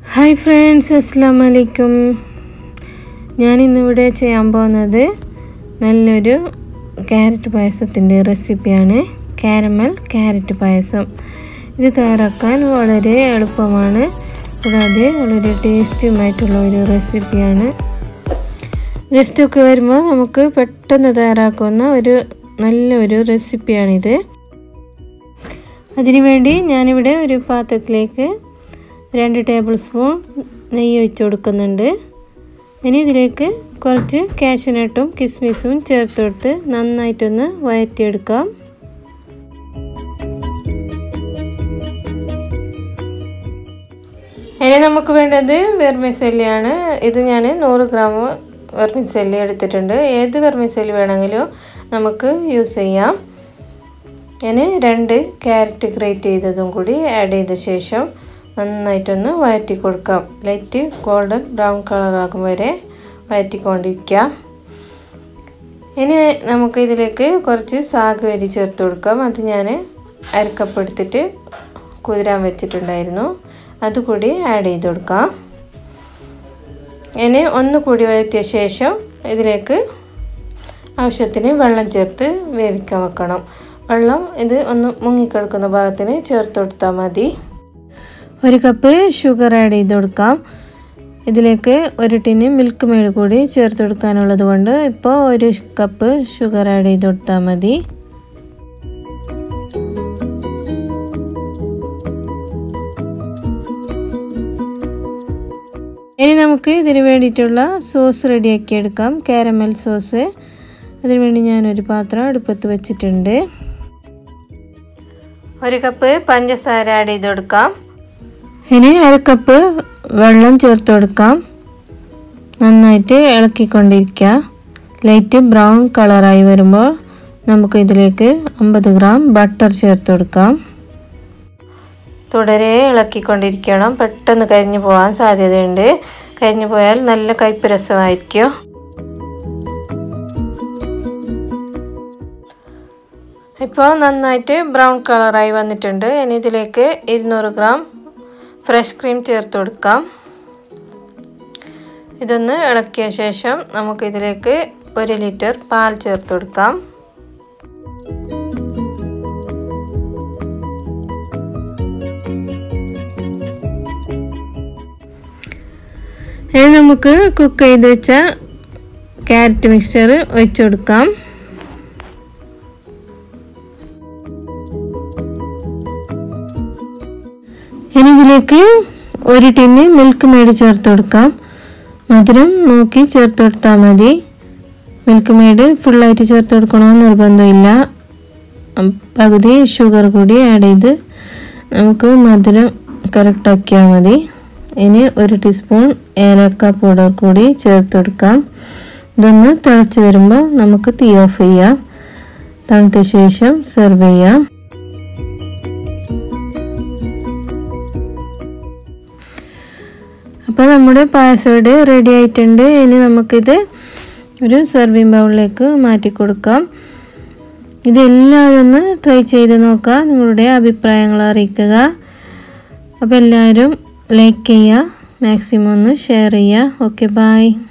hi friends അസ്സാം വലൈക്കും ഞാനിന്നിവിടെ ചെയ്യാൻ പോകുന്നത് നല്ലൊരു ക്യാരറ്റ് പായസത്തിൻ്റെ റെസിപ്പിയാണ് കാരമൽ ക്യാരറ്റ് പായസം ഇത് തയ്യാറാക്കാൻ വളരെ എളുപ്പമാണ് കൂടാതെ വളരെ ടേസ്റ്റിയുമായിട്ടുള്ള ഒരു റെസിപ്പിയാണ് ഗസ്റ്റൊക്കെ വരുമ്പോൾ നമുക്ക് പെട്ടെന്ന് തയ്യാറാക്കുന്ന ഒരു നല്ലൊരു റെസിപ്പിയാണിത് അതിനുവേണ്ടി ഞാനിവിടെ ഒരു പാത്രത്തിലേക്ക് രണ്ട് ടേബിൾ സ്പൂൺ നെയ്യ് ഒഴിച്ച് കൊടുക്കുന്നുണ്ട് ഇനി ഇതിലേക്ക് കുറച്ച് കാഷ്യൂനട്ടും കിസ്മിസും ചേർത്ത് കൊടുത്ത് നന്നായിട്ടൊന്ന് വഴറ്റിയെടുക്കാം ഇനി നമുക്ക് വേണ്ടത് വെർമിസെല്ലിയാണ് ഇത് ഞാൻ നൂറ് ഗ്രാം വെർമിസെല്ലി എടുത്തിട്ടുണ്ട് ഏത് വെർമിസെല്ലി വേണമെങ്കിലും നമുക്ക് യൂസ് ചെയ്യാം ഞാൻ രണ്ട് ക്യാരറ്റ് ഗ്രേറ്റ് ചെയ്തതും കൂടി ആഡ് ചെയ്ത ശേഷം നന്നായിട്ടൊന്ന് വഴറ്റി കൊടുക്കാം ലൈറ്റ് ഗോൾഡൻ ബ്രൗൺ കളറാകും വരെ വഴറ്റിക്കൊണ്ടിരിക്കാം ഇനി നമുക്ക് ഇതിലേക്ക് കുറച്ച് സാഗ് വരി ചേർത്ത് കൊടുക്കാം അത് ഞാൻ അരക്കപ്പ് എടുത്തിട്ട് കുതിരാൻ വെച്ചിട്ടുണ്ടായിരുന്നു അതുകൂടി ആഡ് ചെയ്ത് കൊടുക്കാം ഇനി ഒന്ന് കൂടി വഴറ്റിയ ശേഷം ഇതിലേക്ക് ആവശ്യത്തിന് വെള്ളം ചേർത്ത് വേവിക്കാൻ വെക്കണം വെള്ളം ഇത് ഒന്ന് മുങ്ങിക്കിടക്കുന്ന ഭാഗത്തിന് ചേർത്ത് കൊടുത്താൽ മതി ഒരു കപ്പ് ഷുഗർ ആഡ് ചെയ്ത് കൊടുക്കാം ഇതിലേക്ക് ഒരു ടിന് മിൽക്ക് മെയ്ഡ് കൂടി ചേർത്ത് കൊടുക്കാനുള്ളത് കൊണ്ട് ഇപ്പോൾ ഒരു കപ്പ് ഷുഗർ ആഡ് ചെയ്ത് കൊടുത്താൽ മതി ഇനി നമുക്ക് ഇതിന് വേണ്ടിയിട്ടുള്ള സോസ് റെഡിയാക്കി എടുക്കാം കാരമൽ സോസ് അതിനുവേണ്ടി ഞാനൊരു പാത്രം അടുപ്പത്ത് വെച്ചിട്ടുണ്ട് ഒരു കപ്പ് പഞ്ചസാര ആഡ് ചെയ്ത് കൊടുക്കാം ഇനി അര കപ്പ് വെള്ളം ചേർത്ത് കൊടുക്കാം നന്നായിട്ട് ഇളക്കിക്കൊണ്ടിരിക്കുക ലൈറ്റ് ബ്രൗൺ കളറായി വരുമ്പോൾ നമുക്ക് ഇതിലേക്ക് അമ്പത് ഗ്രാം ബട്ടർ ചേർത്ത് കൊടുക്കാം തുടരെ ഇളക്കിക്കൊണ്ടിരിക്കണം പെട്ടെന്ന് കരിഞ്ഞു പോകാൻ സാധ്യതയുണ്ട് കരിഞ്ഞു പോയാൽ നല്ല കയ്പ്പ് രസമായിരിക്കും ഇപ്പോൾ നന്നായിട്ട് ബ്രൗൺ കളറായി വന്നിട്ടുണ്ട് ഇനി ഇതിലേക്ക് ഇരുന്നൂറ് ഗ്രാം ഫ്രഷ് ക്രീം ചേർത്ത് കൊടുക്കാം ഇതൊന്ന് ഇളക്കിയ ശേഷം നമുക്കിതിലേക്ക് ഒരു ലിറ്റർ പാൽ ചേർത്ത് കൊടുക്കാം ഇനി നമുക്ക് കുക്ക് ചെയ്ത് വെച്ച ക്യാരറ്റ് മിക്സ്ചർ ഒഴിച്ചു കൊടുക്കാം ഇനി ഇതിലേക്ക് ഒരു ടിന്ന് മിൽക്ക് മെയ്ഡ് ചേർത്ത് കൊടുക്കാം മധുരം നോക്കി ചേർത്ത് കൊടുത്താൽ മതി മിൽക്ക് മെയ്ഡ് ഫുള്ളായിട്ട് ചേർത്ത് കൊടുക്കണമെന്ന് നിർബന്ധമില്ല പകുതി ഷുഗർ കൂടി ആഡ് ചെയ്ത് നമുക്ക് മധുരം കറക്റ്റാക്കിയാൽ മതി ഇനി ഒരു ടീസ്പൂൺ ഏലക്ക പൗഡർ കൂടി ചേർത്ത് കൊടുക്കാം ഇതൊന്ന് തിളച്ച് വരുമ്പോൾ നമുക്ക് തീ ഓഫ് ചെയ്യാം തണുത്ത ശേഷം സെർവ് ചെയ്യാം അപ്പോൾ നമ്മുടെ പായസം ഇവിടെ റെഡി ആയിട്ടുണ്ട് ഇനി നമുക്കിത് ഒരു സെർവിങ് ബൗളിലേക്ക് മാറ്റി കൊടുക്കാം ഇതെല്ലാവരും ഒന്ന് ട്രൈ ചെയ്ത് നോക്കുക നിങ്ങളുടെ അഭിപ്രായങ്ങൾ അറിയിക്കുക അപ്പോൾ എല്ലാവരും ലൈക്ക് ചെയ്യുക മാക്സിമം ഒന്ന് ഷെയർ ചെയ്യുക ഓക്കെ ബായ്